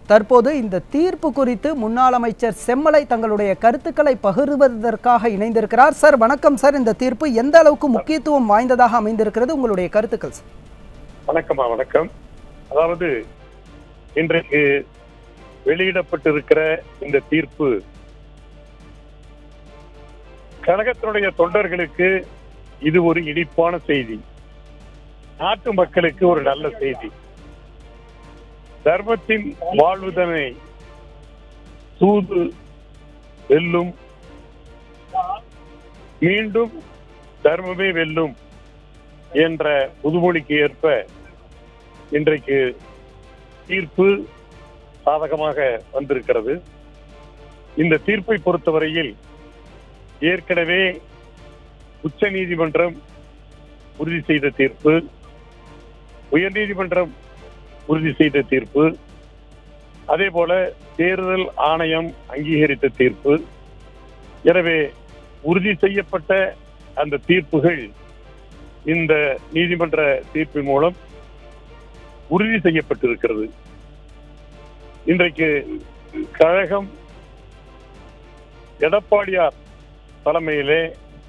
தற்போது இந்த தீர்ப்பு குறித்து முன்னாள் அமைச்சர் செம்மலை தங்களுடைய கருத்துக்களை பகிர்வதற்காக இணைந்திருக்கிறார் சார் வணக்கம் சார் இந்த தீர்ப்பு எந்த அளவுக்கு முக்கியத்துவம் வாய்ந்ததாக அமைந்திருக்கிறது உங்களுடைய கருத்துக்கள் சார் வணக்கம்மா வணக்கம் அதாவது இன்றைக்கு வெளியிடப்பட்டிருக்கிற இந்த தீர்ப்பு கழகத்தினுடைய தொண்டர்களுக்கு இது ஒரு இனிப்பான செய்தி நாட்டு மக்களுக்கு ஒரு நல்ல செய்தி தர்மத்தின் வாழ்வுதனை தூது வெல்லும் மீண்டும் தர்மமே வெல்லும் என்ற புதுமொழிக்கு ஏற்ப இன்றைக்கு தீர்ப்பு சாதகமாக வந்திருக்கிறது இந்த தீர்ப்பை பொறுத்தவரையில் ஏற்கனவே உச்ச நீதிமன்றம் உறுதி செய்த தீர்ப்பு உயர்நீதிமன்றம் உறுதி செய்த தீர்ப்பு அதே போல தேர்தல் ஆணையம் அங்கீகரித்த தீர்ப்பு எனவே உறுதி செய்யப்பட்ட அந்த தீர்ப்புகள் இந்த நீதிமன்ற தீர்ப்பின் மூலம் உறுதி செய்யப்பட்டிருக்கிறது இன்றைக்கு கழகம் எடப்பாடியார் தலைமையிலே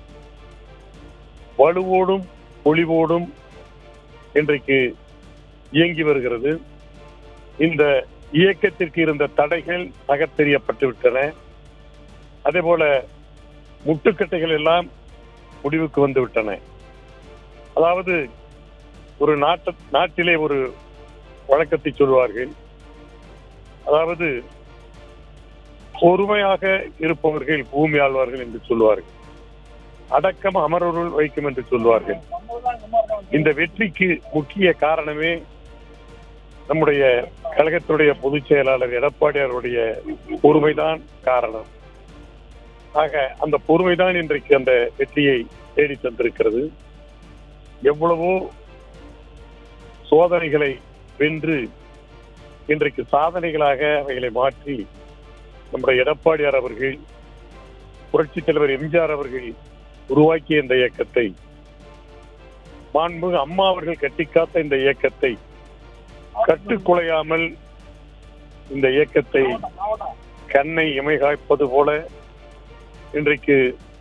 வலுவோடும் பொலிவோடும் இன்றைக்கு இயங்கி வருகிறது இந்த இயக்கத்திற்கு இருந்த தடைகள் தகர்த்தெறியப்பட்டு விட்டன அதே போல முட்டுக்கட்டைகள் எல்லாம் முடிவுக்கு வந்து விட்டன அதாவது ஒரு நாட்டு நாட்டிலே ஒரு வழக்கத்தை சொல்வார்கள் அதாவது பொறுமையாக இருப்பவர்கள் பூமி ஆழ்வார்கள் என்று சொல்வார்கள் அடக்கம் அமரருள் வைக்கும் என்று சொல்வார்கள் இந்த வெற்றிக்கு முக்கிய காரணமே நம்முடைய கழகத்துடைய பொதுச் செயலாளர் எடப்பாடியாருடைய பொறுமைதான் காரணம் ஆக அந்த பொறுமைதான் இன்றைக்கு அந்த வெற்றியை தேடி தந்திருக்கிறது எவ்வளவோ சோதனைகளை வென்று இன்றைக்கு சாதனைகளாக அவைகளை மாற்றி நம்முடைய எடப்பாடியார் அவர்கள் புரட்சித் தலைவர் எம்ஜிஆர் அவர்கள் உருவாக்கிய இந்த இயக்கத்தை மாண்புமிகு அம்மா அவர்கள் கட்டிக்காத்த இந்த இயக்கத்தை கட்டுக்குலையாமல் இந்த இயக்கத்தை கண்ணை இமைகாய்ப்பது போல இன்றைக்கு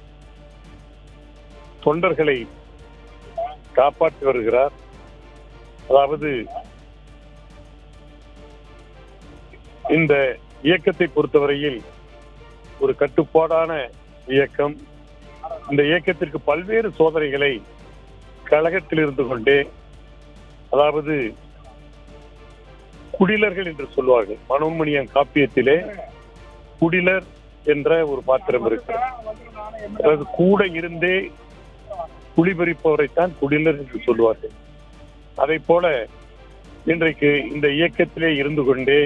தொண்டர்களை காப்பாற்றி வருகிறார் அதாவது இந்த இயக்கத்தை பொறுத்தவரையில் ஒரு கட்டுப்பாடான இயக்கம் இந்த இயக்கத்திற்கு பல்வேறு சோதனைகளை கழகத்தில் இருந்து கொண்டே அதாவது குடிலர்கள் என்று சொல்வார்கள் மனோன்மணியன் காப்பியத்திலே குடிலர் என்ற ஒரு பாத்திரம் இருக்கிறது அதாவது கூட இருந்தே குடிபறிப்பவரைத்தான் குடிலர் என்று சொல்வார்கள் அதை போல இன்றைக்கு இந்த இயக்கத்திலே இருந்து கொண்டே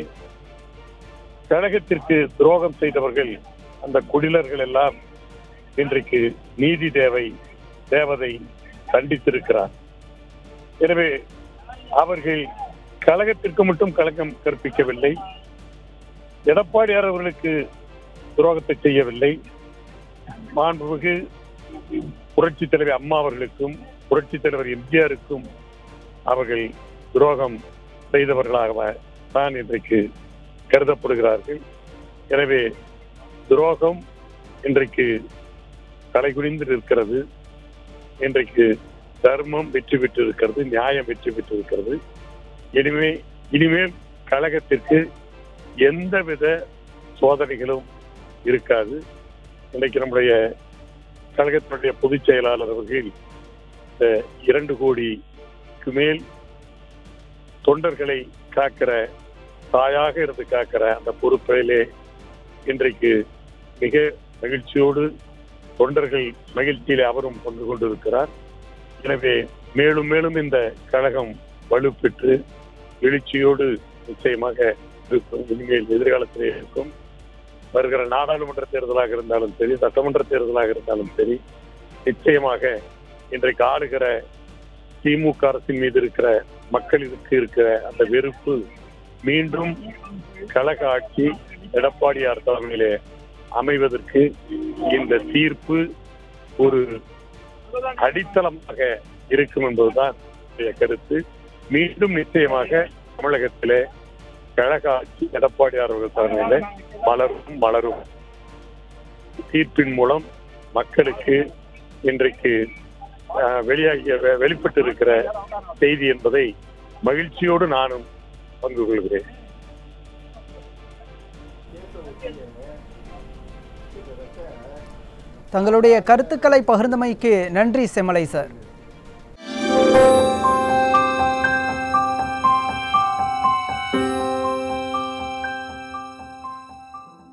கழகத்திற்கு துரோகம் செய்தவர்கள் அந்த குடிலர்கள் எல்லாம் இன்றைக்கு நீதி தேவை தேவதை கண்டித்திருக்கிறார் எனவே அவர்கள் கழகத்திற்கு மட்டும் கழகம் கற்பிக்கவில்லை எடப்பாடியார் அவர்களுக்கு துரோகத்தை செய்யவில்லை மாண்புமிகு புரட்சி தலைவர் அம்மா அவர்களுக்கும் புரட்சி தலைவர் எம்ஜிஆருக்கும் அவர்கள் துரோகம் செய்தவர்களாக தான் இன்றைக்கு கருதப்படுகிறார்கள் எனவே துரோகம் இன்றைக்கு தலைகுனிந்து இருக்கிறது இன்றைக்கு தர்மம் வெற்றி பெற்று இருக்கிறது நியாயம் வெற்றி பெற்று இருக்கிறது இனிமே இனிமேல் கழகத்திற்கு எந்தவித சோதனைகளும் இருக்காது இன்றைக்கு நம்முடைய கழகத்தினுடைய பொதுச் செயலாளர் அவர்கள் இந்த இரண்டு கோடிக்கு மேல் தொண்டர்களை காக்கிற தாயாக இருந்து காக்கிற அந்த பொறுப்பிலே இன்றைக்கு மிக மகிழ்ச்சியோடு தொண்டர்கள் மகிழ்ச்சியிலே அவரும் பங்கு கொண்டிருக்கிறார் எனவே மேலும் மேலும் இந்த கழகம் வலுப்பெற்று எழுச்சியோடு நிச்சயமாக இருக்கும் இனிமேல் எதிர்காலத்திலே இருக்கும் வருகிற நாடாளுமன்ற தேர்தலாக இருந்தாலும் சரி சட்டமன்ற தேர்தலாக இருந்தாலும் சரி நிச்சயமாக இன்றைக்கு ஆளுகிற திமுக அரசின் மீது இருக்கிற மக்களுக்கு இருக்கிற அந்த வெறுப்பு மீண்டும் கழக ஆட்சி எடப்பாடியார் தலைமையிலே அமைவதற்கு இந்த தீர்ப்பு ஒரு அடித்தளமாக இருக்கும் என்பதுதான் என்னுடைய கருத்து மீண்டும் நிச்சயமாக தமிழகத்திலே கழக ஆட்சி எடப்பாடியார் அவர்கள் தலைமையில் மலரும் மலரும் தீர்ப்பின் மூலம் மக்களுக்கு இன்றைக்கு அஹ், வெளியாகிய வெ- வெளிப்பட்டு இருக்கிற செய்தி என்பதை மகிழ்ச்சியோடு நானும் பங்கு கொள்கிறேன் தங்களுடைய கருத்துக்களை பகிர்ந்தமைக்கு நன்றி செம்மலை சார்